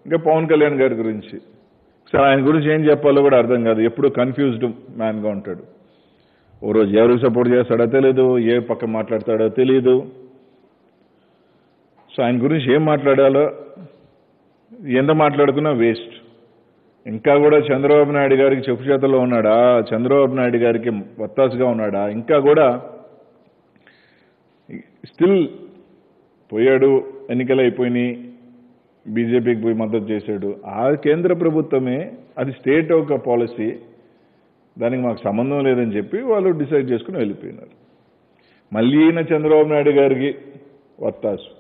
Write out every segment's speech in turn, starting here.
ఇంకా పవన్ కళ్యాణ్ గారి గురించి సరే ఆయన గురించి ఏం చెప్పాలో కూడా అర్థం కాదు ఎప్పుడు కన్ఫ్యూజ్డ్ మ్యాన్గా ఉంటాడు ఓ రోజు ఎవరికి సపోర్ట్ చేస్తాడో తెలియదు ఏ పక్క మాట్లాడతాడో తెలియదు సో ఆయన గురించి ఏం మాట్లాడాలో ఎంత మాట్లాడుకున్నా వేస్ట్ ఇంకా కూడా చంద్రబాబు నాయుడు గారికి చెప్పు చేతల్లో ఉన్నాడా చంద్రబాబు నాయుడు గారికి వత్తాసుగా ఉన్నాడా ఇంకా కూడా స్టిల్ పోయాడు ఎన్నికలు అయిపోయినాయి బీజేపీకి పోయి మద్దతు చేశాడు ఆ కేంద్ర ప్రభుత్వమే అది స్టేట్ ఒక పాలసీ దానికి మాకు సంబంధం లేదని చెప్పి వాళ్ళు డిసైడ్ చేసుకుని వెళ్ళిపోయినారు మళ్ళీ ఈయన చంద్రబాబు నాయుడు గారికి వత్తాసు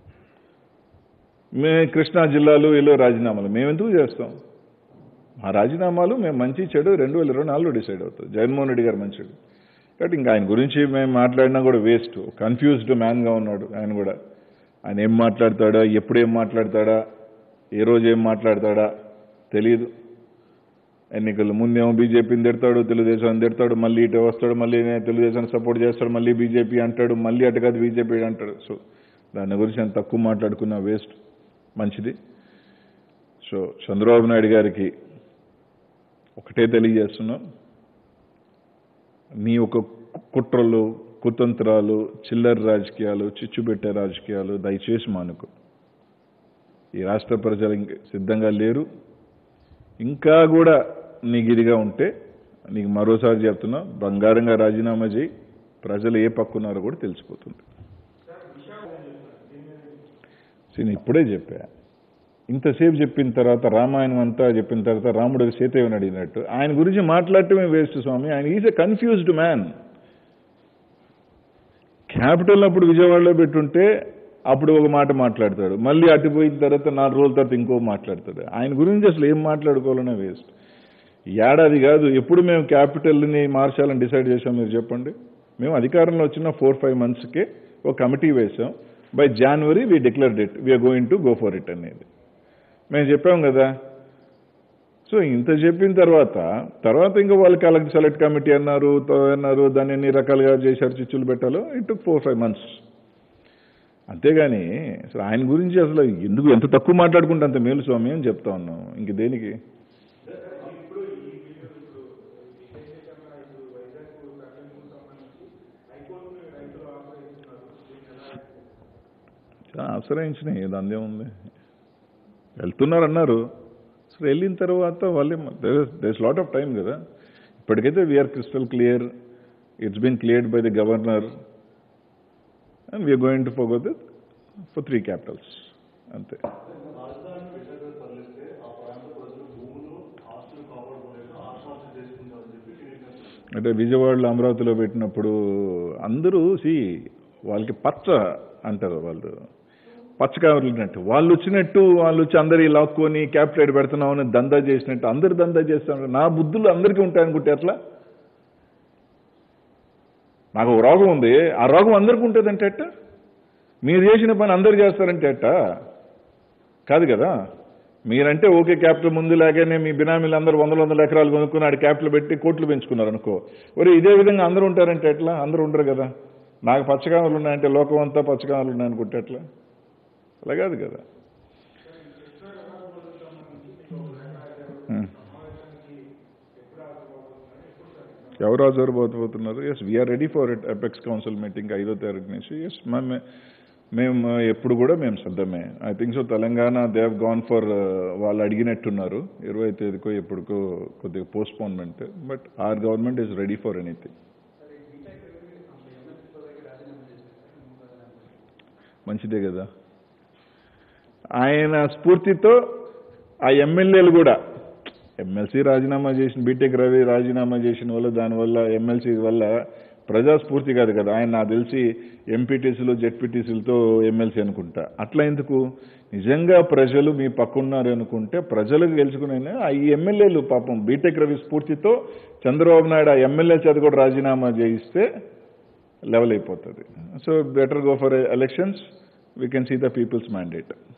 మే కృష్ణా జిల్లాలో వీళ్ళు రాజీనామాలు మేము ఎందుకు చేస్తాం మా రాజీనామాలు మేము మంచి చెడు రెండు వేల ఇరవై నాలుగులో డిసైడ్ అవుతుంది జగన్మోహన్ రెడ్డి గారు మంచిడు కాబట్టి ఇంకా ఆయన గురించి మేము మాట్లాడినా కూడా వేస్ట్ కన్ఫ్యూజ్డ్ మ్యాన్గా ఉన్నాడు ఆయన కూడా ఆయన ఏం మాట్లాడతాడా ఎప్పుడు ఏం మాట్లాడతాడా ఏ రోజు ఏం మాట్లాడతాడా తెలియదు ఎన్నికలు ముందేమో బీజేపీని తిడతాడు తెలుగుదేశాన్ని తిడతాడు మళ్ళీ ఇటు వస్తాడు మళ్ళీ నేను తెలుగుదేశాన్ని సపోర్ట్ చేస్తాడు మళ్ళీ బీజేపీ అంటాడు మళ్ళీ అటు కాదు బీజేపీ అంటాడు సో దాని గురించి నేను తక్కువ మాట్లాడుకున్నా వేస్ట్ మంచిది సో చంద్రబాబు నాయుడు గారికి ఒకటే తెలియజేస్తున్నాం నీ ఒక కుట్రలు కుతంత్రాలు చిల్లర రాజకీయాలు చిచ్చుబెట్టే రాజకీయాలు దయచేసి మానుకో ఈ రాష్ట్ర ప్రజలు ఇంక సిద్ధంగా లేరు ఇంకా కూడా నీకు ఇదిగా ఉంటే నీకు మరోసారి చెప్తున్నా బంగారంగా రాజీనామా చేయి ప్రజలు ఏ పక్కున్నారో కూడా తెలిసిపోతుంది సో నేను ఇప్పుడే చెప్పా ఇంతసేపు చెప్పిన తర్వాత రామాయణం అంతా చెప్పిన తర్వాత రాముడికి సీతయ్యని అడిగినట్టు ఆయన గురించి మాట్లాడటమే వేస్ట్ స్వామి ఆయన is a confused man capital అప్పుడు విజయవాడలో పెట్టుంటే అప్పుడు ఒక మాట మాట్లాడతాడు మళ్ళీ అటుపోయిన తర్వాత నాలుగు రోజుల తర్వాత ఇంకో మాట్లాడతాడు ఆయన గురించి అసలు ఏం మాట్లాడుకోవాలనే వేస్ట్ ఏడాది కాదు ఎప్పుడు మేము క్యాపిటల్ని మార్చాలని డిసైడ్ చేసాం మీరు చెప్పండి మేము అధికారంలో వచ్చిన ఫోర్ ఫైవ్ మంత్స్కే ఒక కమిటీ వేసాం by January we declare it we are going to go for it అనేది మేము చెప్పాం కదా సో ఇంత చెప్పిన తర్వాత తర్వాత ఇంకా వాళ్ళు కలెక్ట్ సెలెక్ట్ కమిటీ అన్నారు తో అన్నారు దాన్ని ఎన్ని రకాలుగా చేశారు చిచ్చులు పెట్టాలో ఇట్ ఫోర్ ఫైవ్ మంత్స్ అంతేగాని అసలు ఆయన గురించి అసలు ఎందుకు ఎంత తక్కువ మాట్లాడుకుంటే అంత మేలు స్వామి అని చెప్తా ఉన్నాం ఇంక దేనికి ఆశ్రయించినాయి దాని ఉంది వెళ్తున్నారు అన్నారు సో వెళ్ళిన తర్వాత వాళ్ళే దేస్ లాట్ ఆఫ్ టైం కదా ఇప్పటికైతే we are crystal clear it's been cleared by the governor and we are going to ఫోగో దిత్ ఫర్ త్రీ క్యాపిటల్స్ అంతే రాజధాని విజయనగరం తరలిస్తే ఆ ప్రాంత ప్రజలు భూములు ఆస్తులు కాపాడుకోలేక ఆత్మహత్య చేసుకుంటారని చెప్పి టీడీపీ అంటే విజయవాడలో అమరావతిలో పెట్టినప్పుడు అందరూ సి వాళ్ళకి పచ్చ అంటారు వాళ్ళు పచ్చ కావాలన్నట్టు వాళ్ళు వచ్చినట్టు వాళ్ళు వచ్చి అందరి లాక్కొని క్యాపిటల్ పెడుతున్నామని దందా చేసినట్టు అందరు దందా చేస్తున్నారు నా బుద్ధులు అందరికీ ఉంటాయనుకుంటే ఎట్లా నాకు ఒక రోగం ఉంది ఆ రోగం అందరికీ ఉంటుందంటే ఎట్ట మీరు చేసిన పని అందరు చేస్తారంటే ఎట్ట కాదు కదా మీరంటే ఓకే క్యాపిటల్ ముందు లాగానే మీ బినామీలు అందరూ వందల వందల ఎకరాలు కొనుక్కుని ఆడ క్యాపిటల్ పెట్టి కోట్లు పెంచుకున్నారు అనుకో ఒరే ఇదే విధంగా అందరూ ఉంటారంటే ఎట్లా అందరూ ఉండరు కదా నాకు పచ్చకామలు ఉన్నాయంటే లోకం అంతా పచ్చకామలు ఉన్నాయనుకుంటే ఎట్లా అలా కాదు కదా ఉం. ఎవరు హాజరుపోతున్నారు yes we are ready for it apex council meeting ఐదో తారీఖు నుంచి ఎస్ మేము మేము ఎప్పుడు కూడా మేము సిద్ధమే I think so Telangana they have gone for వాళ్ళు అడిగినట్టున్నారు ఇరవై తేదీకో ఎప్పుడుకో కొద్దిగా postponement but our government is ready for anything మంచిదే కదా ఆయన స్ఫూర్తితో ఆ ఎమ్మెల్యేలు కూడా ఎమ్మెల్సీ రాజీనామా చేసిన బీటెక్ రవి రాజీనామా చేసిన వల్ల దానివల్ల ఎమ్మెల్సీ వల్ల ప్రజాస్ఫూర్తి కాదు కదా ఆయన నాకు తెలిసి ఎంపీటీసీలు జెడ్పీటీసీలతో ఎమ్మెల్సీ అనుకుంటా అట్లా ఎందుకు నిజంగా ప్రజలు మీ పక్కున్నారు అనుకుంటే ప్రజలకు గెలుచుకునే ఆ ఈ ఎమ్మెల్యేలు పాపం బీటెక్ రవి స్ఫూర్తితో చంద్రబాబు నాయుడు ఆ ఎమ్మెల్యే చేత కూడా రాజీనామా చేయిస్తే లెవెల్ అయిపోతుంది so better go for elections we can see the people's mandate